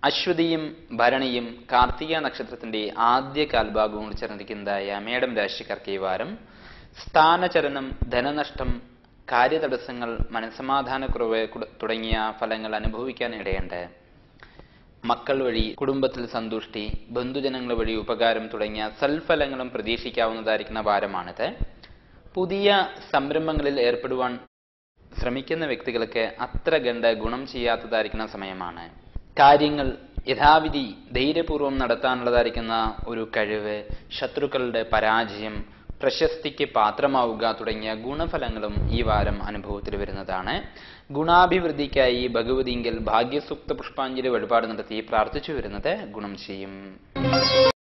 അശ്വതിയും ഭരണിയും കാർത്തിക നക്ഷത്രത്തിന്റെ ആദ്യ കാൽഭാഗവും ചേർന്നിരിക്കുന്നതായ മേടം രാശിക്കാർക്ക് ഈ വാരം സ്ഥാനചലനം ധനനഷ്ടം കാര്യതടസ്സങ്ങൾ മനസ്സമാധാനക്കുറവ് കുട- തുടങ്ങിയ ഫലങ്ങൾ അനുഭവിക്കാൻ ഇടയുണ്ട് മക്കൾ വഴി കുടുംബത്തിൽ സന്തുഷ്ടി ബന്ധുജനങ്ങൾ വഴി ഉപകാരം തുടങ്ങിയ സൽഫലങ്ങളും പ്രതീക്ഷിക്കാവുന്നതായിരിക്കുന്ന വാരമാണിത് പുതിയ സംരംഭങ്ങളിൽ ഏർപ്പെടുവാൻ ശ്രമിക്കുന്ന വ്യക്തികൾക്ക് അത്ര കണ്ട് ഗുണം ചെയ്യാത്തതായിരിക്കുന്ന സമയമാണ് കാര്യങ്ങൾ യഥാവിധി ധൈര്യപൂർവ്വം നടത്താനുള്ളതായിരിക്കുന്ന ഒരു കഴിവ് ശത്രുക്കളുടെ പരാജയം പ്രശസ്തിക്ക് പാത്രമാവുക തുടങ്ങിയ ഗുണഫലങ്ങളും ഈ വാരം അനുഭവത്തിൽ വരുന്നതാണ് ഗുണാഭിവൃദ്ധിക്കായി ഭഗവതിങ്കൽ ഭാഗ്യസൂക്ത പുഷ്പാഞ്ജലി വഴിപാട് നടത്തി പ്രാർത്ഥിച്ചു വരുന്നത് ഗുണം ചെയ്യും